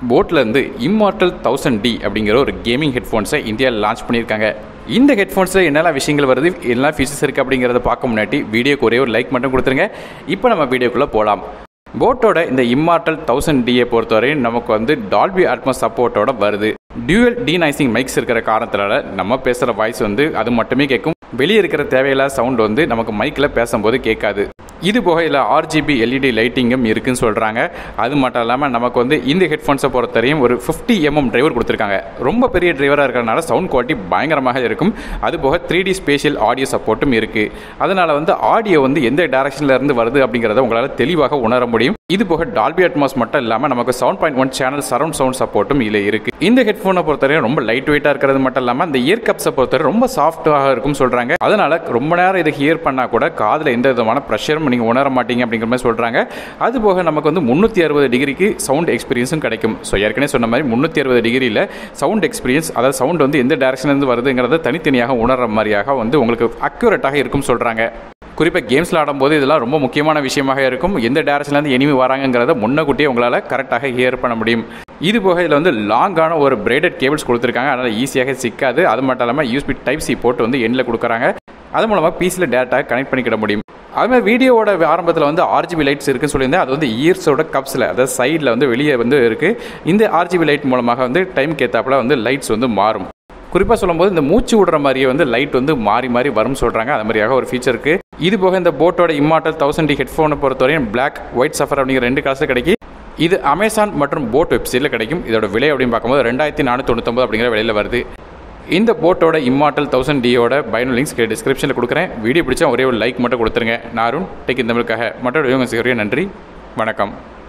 போட்லேருந்து immortal thousand D அப்படிங்கிற ஒரு gaming ஹெட்ஃபோன்ஸை இந்தியாவில் லான்ச் பண்ணியிருக்காங்க இந்த ஹெட்ஃபோன்ஸில் என்னெல்லாம் விஷயங்கள் வருது என்னெல்லாம் ஃபீச்சர்ஸ் இருக்குது அப்படிங்கிறத பார்க்க முன்னாடி வீடியோக்கு ஒரே ஒரு லைக் மட்டும் கொடுத்துருங்க இப்போ நம்ம வீடியோக்குள்ளே போகலாம் போட்டோட இந்த இம்மார்டல் தௌசண்ட் டியை பொறுத்தவரையும் நமக்கு வந்து டால்பி அட்மஸ் சப்போர்ட்டோட வருது டியூவல் டீனைசிங் மைக்ஸ் இருக்கிற காரணத்தினால நம்ம பேசுகிற வாய்ஸ் வந்து அது மட்டுமே கேட்கும் வெளியே இருக்கிற தேவையில்லாத சவுண்ட் வந்து நமக்கு மைக்கில் பேசும்போது கேட்காது இது போக இதில் ஆர்ஜிபி எல்இடி லைட்டிங்கும் இருக்குன்னு சொல்கிறாங்க அது மட்டும் இல்லாமல் நமக்கு வந்து இந்த ஹெட்ஃபோன்ஸை பொறுத்தவரையும் ஒரு ஃபிஃப்டி எம்எம் டிரைவர் கொடுத்துருக்காங்க ரொம்ப பெரிய டிரைவராக இருக்கிறனால சவுண்ட் குவாலிட்டி பயங்கரமாக இருக்கும் அது போக த்ரீ டி ஸ்பேஷியல் ஆடியோ சப்போர்ட்டும் இருக்குது அதனால் வந்து ஆடியோ வந்து எந்த டைரக்ஷனில் இருந்து வருது அப்படிங்கிறத உங்களால் தெளிவாக உணர முடியும் இது போக டால்பி அட்மாஸ் மட்டும் இல்லாமல் நமக்கு seven point one channel surround sound சப்போர்ட்டும் இதில் இருக்குது இந்த ஹெட்ஃபோனை பொறுத்தவரையும் ரொம்ப லைட் வெயிட்டாக இருக்கிறது மட்டும் இல்லாமல் இந்த இயர் கப்ஸை பொறுத்தவரை ரொம்ப சாஃப்டாக இருக்கும் சொல்கிறாங்க அதனால் ரொம்ப நேரம் இதை ஹியர் பண்ணால் கூட காதில் எந்த விதமான ப்ரெஷரும் நீங்கள் உணர மாட்டீங்க அப்படிங்கிற மாதிரி சொல்கிறாங்க அது போக நமக்கு வந்து முந்நூற்றி அறுபது டிகிரிக்கு சவுண்ட் எக்ஸ்பீரியன்ஸும் கிடைக்கும் ஸோ ஏற்கனவே சொன்ன மாதிரி முந்நூற்றி அறுபது டிகிரியில் சவுண்ட் எக்ஸ்பீரியன்ஸ் அதாவது சவுண்ட் வந்து எந்த டேரக்ஷன்லேருந்து வருதுங்கிறத தனித்தனியாக உணர்ற மாதிரியாக வந்து உங்களுக்கு அக்யூரேட்டாக இருக்கும் சொல்கிறாங்க குறிப்பாக கேம்ஸில் ஆடும்போது இதெல்லாம் ரொம்ப முக்கியமான விஷயமாக இருக்கும் எந்த டேரக்ஷன்லேருந்து எனிமி வராங்கிறத முன்னக்கூட்டியே உங்களால் கரெக்டாக ஹியர் பண்ண முடியும் இது போக இதில் வந்து லாங்கான ஒரு பிரைடட் கேபிள்ஸ் கொடுத்துருக்காங்க அதனால் ஈஸியாக சிக்காது அது மட்டும் இல்லாமல் யூஸ்பி டைப் சி போட்டு வந்து எண்ணில் கொடுக்குறாங்க அது மூலமாக பிசியில் டேரெக்டாக கனெக்ட் பண்ணிக்கிட முடியும் அதுமாதிரி வீடியோவோட ஆரம்பத்தில் வந்து ஆர்ஜிபி லைட்ஸ் இருக்குன்னு சொல்லியிருந்தேன் அது வந்து இயர்ஸோட கப்ஸில் அதாவது சைடில் வந்து வெளியே வந்து இருக்குது இந்த ஆர்ஜிபி லைட் மூலமாக வந்து டைம் கேத்தாப்பில் வந்து லைட்ஸ் வந்து மாறும் குறிப்பாக சொல்லும்போது இந்த மூச்சு விடுற மாதிரியே வந்து லைட் வந்து மாறி மாறி வரும்னு சொல்கிறாங்க அது மாதிரியாக ஒரு ஃபீச்சர் இருக்குது இது போக இந்த போட்டோட இம்மார்டல் தௌசண்ட் டி ஹெட்ஃபோனை பொறுத்தவரையும் பிளாக் ஒயிட் சஃபர் அப்படிங்கிற ரெண்டு காசு கிடைக்கும் இது அமேசான் மற்றும் போட் வெப்சைட்டில் கிடைக்கும் இதோட விலை அப்படின்னு பார்க்கும்போது ரெண்டாயிரத்தி நானூற்றி தொண்ணூத்தொம்பது அப்படிங்கிற விலையில் வருது இந்த போட்டோட இம்மார்டல் தௌசண்ட் டியோட பயணம் லிங்க்ஸ் டிஸ்கிரிப்ஷனில் கொடுக்குறேன் வீடியோ பிடிச்சா ஒரே ஒரு லைக் மட்டும் கொடுத்துருங்க நாரும் டெக் இந்த தமிழுக்காக மற்றொரு நன்றி வணக்கம்